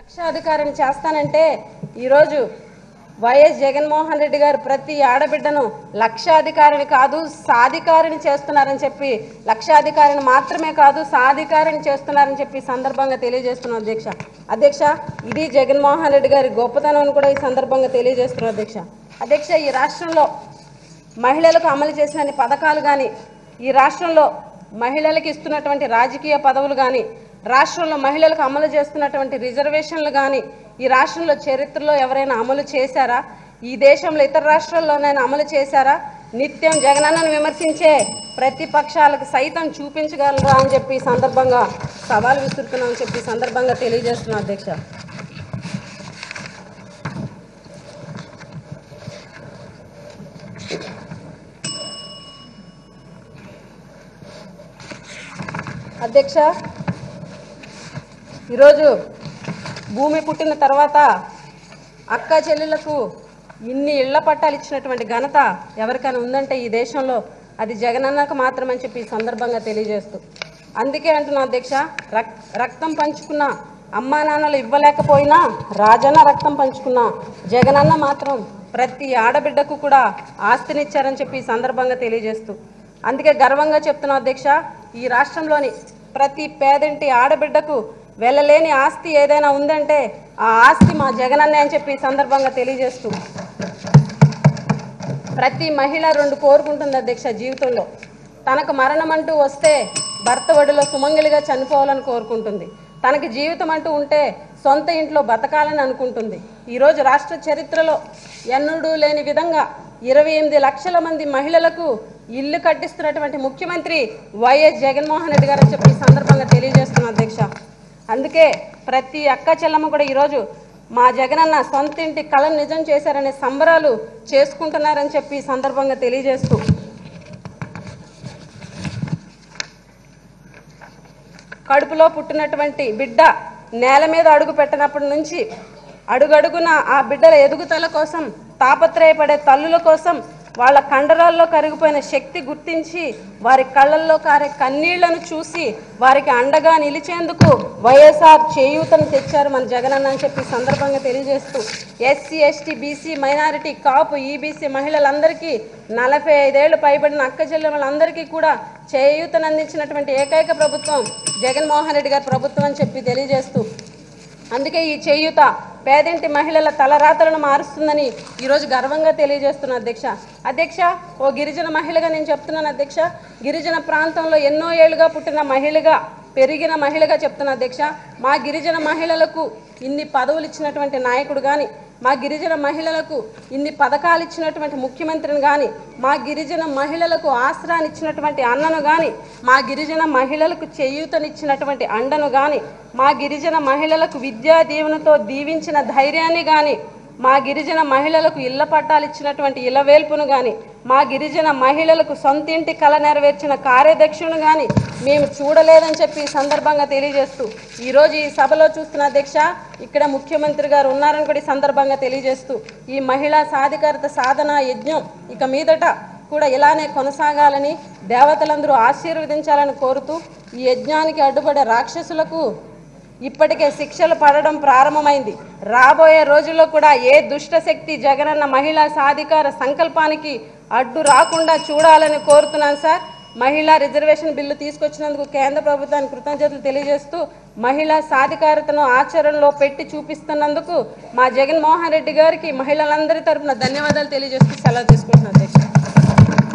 లక్షాధికారిని చేస్తానంటే ఈరోజు వైఎస్ జగన్మోహన్ రెడ్డి గారు ప్రతి ఆడబిడ్డను లక్షాధికారిని కాదు సాధికారిని చేస్తున్నారని చెప్పి లక్షాధికారిని మాత్రమే కాదు సాధికారిని చేస్తున్నారని చెప్పి ఈ సందర్భంగా తెలియజేస్తున్నాం అధ్యక్ష అధ్యక్ష ఇది జగన్మోహన్ రెడ్డి గారి గొప్పతనం అని కూడా ఈ సందర్భంగా తెలియజేస్తున్నాం అధ్యక్ష అధ్యక్ష ఈ రాష్ట్రంలో మహిళలకు అమలు చేసిన అన్ని పథకాలు కానీ ఈ రాష్ట్రంలో మహిళలకు ఇస్తున్నటువంటి రాజకీయ పదవులు కానీ రాష్ట్రంలో మహిళలకు అమలు చేస్తున్నటువంటి రిజర్వేషన్లు కానీ ఈ రాష్ట్రంలో చరిత్రలో ఎవరైనా అమలు చేశారా ఈ దేశంలో ఇతర రాష్ట్రాల్లోనైనా అమలు చేశారా నిత్యం జగనన్నను విమర్శించే ప్రతిపక్షాలకు సైతం చూపించగలరా అని చెప్పి ఈ సందర్భంగా సవాల్ విసురుతున్నామని చెప్పి ఈ సందర్భంగా తెలియజేస్తున్నాం అధ్యక్ష అధ్యక్ష ఈరోజు భూమి పుట్టిన తర్వాత అక్క చెల్లెలకు ఇన్ని ఇళ్ల పట్టాలు ఇచ్చినటువంటి ఘనత ఎవరికైనా ఉందంటే ఈ దేశంలో అది జగనన్నకు మాత్రమని చెప్పి ఈ సందర్భంగా తెలియజేస్తూ అందుకే అంటున్నా అధ్యక్ష రక్ రక్తం పంచుకున్న అమ్మా నాన్నలు ఇవ్వలేకపోయినా రాజన్న రక్తం పంచుకున్న జగనన్న మాత్రం ప్రతి ఆడబిడ్డకు కూడా ఆస్తినిచ్చారని చెప్పి ఈ సందర్భంగా తెలియజేస్తూ అందుకే గర్వంగా చెప్తున్నా అధ్యక్ష ఈ రాష్ట్రంలోని ప్రతి పేదంటి ఆడబిడ్డకు వెళ్ళలేని ఆస్తి ఏదైనా ఉందంటే ఆ ఆస్తి మా జగనన్నే అని చెప్పి ఈ సందర్భంగా తెలియజేస్తూ ప్రతి మహిళ రెండు కోరుకుంటుంది అధ్యక్ష జీవితంలో తనకు మరణం అంటూ వస్తే భర్త ఒడిలో సుమంగలిగా చనిపోవాలని కోరుకుంటుంది తనకి జీవితం అంటూ ఉంటే సొంత ఇంట్లో బతకాలని అనుకుంటుంది ఈరోజు రాష్ట్ర చరిత్రలో ఎన్నడూ లేని విధంగా ఇరవై ఎనిమిది లక్షల మంది మహిళలకు ఇల్లు కట్టిస్తున్నటువంటి ముఖ్యమంత్రి వైఎస్ జగన్మోహన్ రెడ్డి గారు అని చెప్పి ఈ సందర్భంగా తెలియజేస్తున్నా అధ్యక్ష అందుకే ప్రతి అక్క చెల్లమ్మ కూడా ఈరోజు మా జగనన్న సొంత ఇంటి కళను నిజం చేశారనే సంబరాలు చేసుకుంటున్నారని చెప్పి ఈ సందర్భంగా తెలియజేస్తూ కడుపులో పుట్టినటువంటి బిడ్డ నేల మీద అడుగు పెట్టినప్పటి నుంచి అడుగడుగున ఆ బిడ్డల ఎదుగుదల కోసం తాపత్రయపడే తల్లుల కోసం వాళ్ళ కండరాల్లో కరిగిపోయిన శక్తి గుర్తించి వారి కళ్ళల్లో కారే కన్నీళ్లను చూసి వారికి అండగా నిలిచేందుకు వైఎస్ఆర్ చేయూతను తెచ్చారు మన జగనన్న అని చెప్పి ఈ సందర్భంగా తెలియజేస్తూ SC ST BC minority Kapu EBC మహిళలందరికీ నలభై ఐదేళ్లు పైబడిన అక్క చెల్లెమ్మలందరికీ కూడా చేయూతను అందించినటువంటి ఏకైక ప్రభుత్వం జగన్మోహన్ రెడ్డి గారి ప్రభుత్వం అని చెప్పి తెలియజేస్తూ అందుకే ఈ చేయూత పేదింటి మహిళల తలరాతలను మారుస్తుందని ఈరోజు గర్వంగా తెలియజేస్తున్నా అధ్యక్ష అధ్యక్ష ఓ గిరిజన మహిళగా నేను చెప్తున్నాను అధ్యక్ష గిరిజన ప్రాంతంలో ఎన్నో ఏళ్ళుగా పుట్టిన మహిళగా పెరిగిన మహిళగా చెప్తున్నా అధ్యక్ష మా గిరిజన మహిళలకు ఇన్ని పదవులు ఇచ్చినటువంటి నాయకుడు కానీ మా గిరిజన మహిళలకు ఇన్ని పథకాలు ఇచ్చినటువంటి ముఖ్యమంత్రిని కానీ మా గిరిజన మహిళలకు ఆశ్రాన్ని ఇచ్చినటువంటి అన్నను కానీ మా గిరిజన మహిళలకు చేయూతనిచ్చినటువంటి అండను కానీ మా గిరిజన మహిళలకు విద్యా దీవెనతో దీవించిన ధైర్యాన్ని కానీ మా గిరిజన మహిళలకు ఇళ్ల పట్టాలు ఇచ్చినటువంటి ఇలవేల్పును కానీ మా గిరిజన మహిళలకు సొంతింటి కళ నెరవేర్చిన కార్యదక్షును కానీ మేము చూడలేదని చెప్పి ఈ సందర్భంగా తెలియజేస్తూ ఈరోజు ఈ సభలో చూస్తున్న అధ్యక్ష ఇక్కడ ముఖ్యమంత్రి గారు ఉన్నారని కూడా ఈ సందర్భంగా తెలియజేస్తూ ఈ మహిళా సాధికారత సాధన యజ్ఞం ఇక మీదట కూడా ఇలానే కొనసాగాలని దేవతలందరూ ఆశీర్వదించాలని కోరుతూ ఈ యజ్ఞానికి అడ్డుపడే రాక్షసులకు ఇప్పటికే శిక్షలు పడడం ప్రారంభమైంది రాబోయే రోజుల్లో కూడా ఏ దుష్ట శక్తి జగనన్న మహిళా సాధికార సంకల్పానికి అడ్డు రాకుండా చూడాలని కోరుతున్నాను సార్ మహిళా రిజర్వేషన్ బిల్లు తీసుకొచ్చినందుకు కేంద్ర ప్రభుత్వానికి కృతజ్ఞతలు తెలియజేస్తూ మహిళా సాధికారతను ఆచరణలో పెట్టి చూపిస్తున్నందుకు మా జగన్మోహన్ రెడ్డి గారికి మహిళలందరి తరపున ధన్యవాదాలు తెలియజేస్తూ సెలవు తీసుకుంటున్నాను అధ్యక్ష